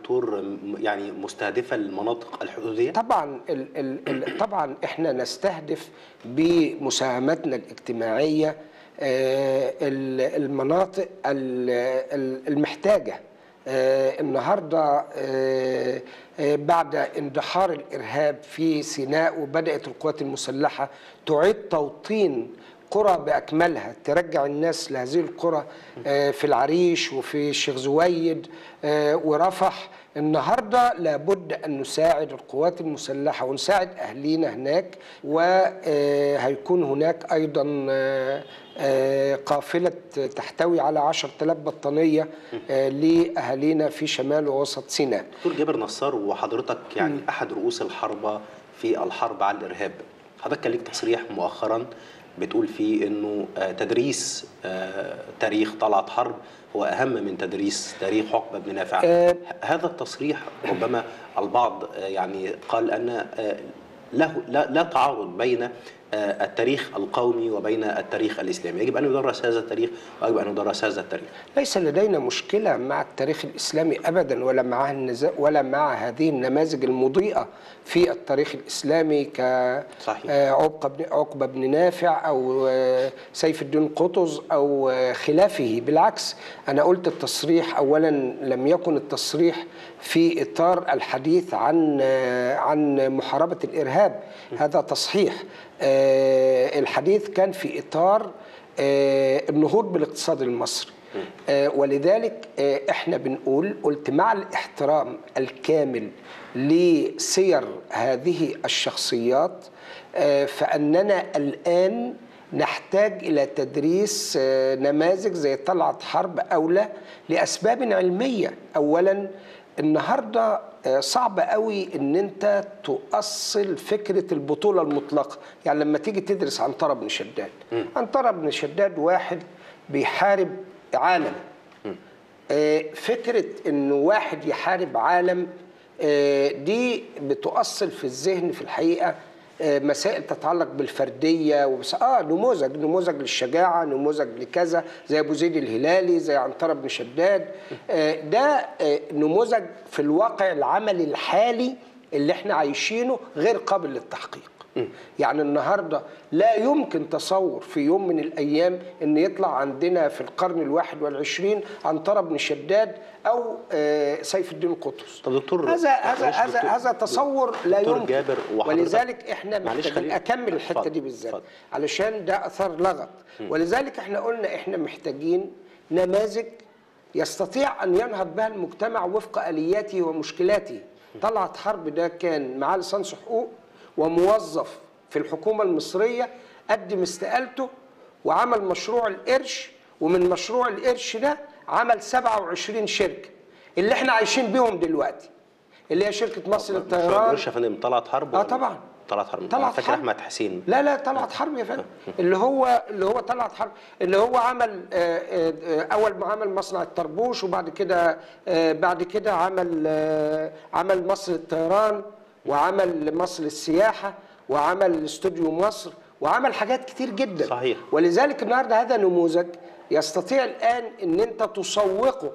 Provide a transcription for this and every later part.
دكتور م- يعني مستهدفه المناطق الحدوديه؟ طبعا ال ال ال طبعا احنا نستهدف بمساهمتنا الاجتماعيه آه، ال- المناطق ال- ال- المحتاجه آه، النهارده آه، آه، بعد اندحار الارهاب في سيناء وبدات القوات المسلحه تعيد توطين قرى باكملها ترجع الناس لهذه القرى آه، في العريش وفي الشيخ زويد آه، ورفح النهارده لابد ان نساعد القوات المسلحه ونساعد اهلينا هناك وهيكون هناك ايضا آه، آه، قافله تحتوي على 10000 بطانيه آه، لاهالينا في شمال ووسط سيناء. دكتور جابر نصار وحضرتك يعني احد رؤوس الحربه في الحرب على الارهاب حضرتك كان ليك تصريح مؤخرا بتقول فيه انه آه، تدريس آه، تاريخ طلعت حرب هو اهم من تدريس تاريخ عقبه بن نافع آه. هذا التصريح ربما البعض آه، يعني قال ان آه، له لا, لا تعارض بين آه، التاريخ القومي وبين التاريخ الاسلامي يجب ان يدرس هذا التاريخ ويجب ان يدرس هذا التاريخ ليس لدينا مشكلة مع التاريخ الإسلامي أبدا ولا مع النزا ولا مع هذه النماذج المضيئة في التاريخ الإسلامي صحيح. كعقبة بن عقبة بن نافع أو آه، سيف الدين قطز أو آه، خلافه بالعكس أنا قلت التصريح أولا لم يكن التصريح في إطار الحديث عن آه، عن محاربة الإرهاب هذا تصحيح آه، الحديث كان في إطار آه، النهوض بالاقتصاد المصري آه، ولذلك آه، احنا بنقول قلت مع الاحترام الكامل لسير هذه الشخصيات آه، فاننا الان نحتاج الى تدريس آه، نماذج زي طلعت حرب اولى لاسباب علميه اولا النهارده آه، صعب قوي ان انت تؤصل فكره البطوله المطلقه يعني لما تيجي تدرس عنتره بن شداد عنتره بن شداد واحد بيحارب عالم آه، فكره انه واحد يحارب عالم آه، دي بتؤصل في الذهن في الحقيقه آه، مسائل تتعلق بالفرديه وبس اه نموذج نموذج للشجاعه نموذج لكذا زي ابو زيد الهلالي زي عنتره بن شداد آه، ده آه، نموذج في الواقع العملي الحالي اللي احنا عايشينه غير قابل للتحقيق يعني النهارده لا يمكن تصور في يوم من الايام ان يطلع عندنا في القرن الواحد والعشرين عنتره بن شداد او آه، سيف الدين قطز طب دكتور هذا هذا معلش هذا دكتور- هذا تصور لا دكتور يمكن جابر وحضرتك- ولذلك احنا معلش محتاجين خليني- اكمل الحته اتفضل، دي بالذات اتفضل. علشان ده اثار لغط ولذلك احنا قلنا احنا محتاجين نماذج يستطيع ان ينهض بها المجتمع وفق الياته ومشكلاته طلعت حرب ده كان معاه لسانس حقوق وموظف في الحكومه المصريه قدم استقالته وعمل مشروع القرش ومن مشروع القرش ده عمل 27 شركه اللي احنا عايشين بيهم دلوقتي اللي هي شركه مصر للطيران مش يا فندم طلعت حرب اه ولا- طبعا طلعت حرب طلعت أنا فاكر حرب. احمد حسين لا لا طلعت حرب يا فندم اللي هو اللي هو طلعت حرب اللي هو عمل آه، آه، آه، اول ما عمل مصنع الطربوش وبعد كده آه، بعد كده عمل آه، عمل مصر للطيران وعمل مصر للسياحه وعمل استوديو مصر وعمل حاجات كتير جدا صحيح. ولذلك النهارده هذا نموذج يستطيع الان ان انت تسوقه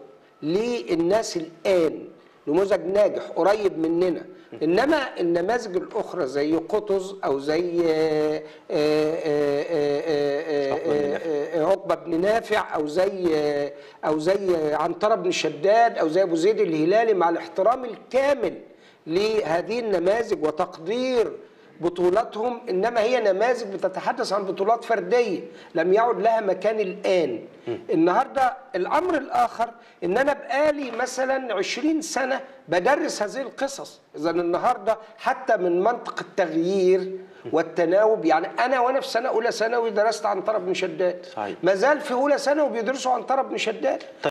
للناس الان نموذج ناجح قريب مننا انما النماذج الاخرى زي قطز او زي آه، آه، آه، آه، آه، آه، عقبه بن نافع او زي آه، او زي عنتره بن شداد او زي ابو زيد الهلالي مع الاحترام الكامل لهذه النماذج وتقدير بطولاتهم انما هي نماذج بتتحدث عن بطولات فرديه لم يعد لها مكان الان النهارده الامر الاخر ان انا بقالي مثلا 20 سنه بدرس هذه القصص اذا النهارده حتى من منطق التغيير والتناوب يعني انا وانا في سنه اولى ثانوي درست عنتره بن شداد صحيح. ما زال في اولى ثانوي بيدرسوا عنتره بن شداد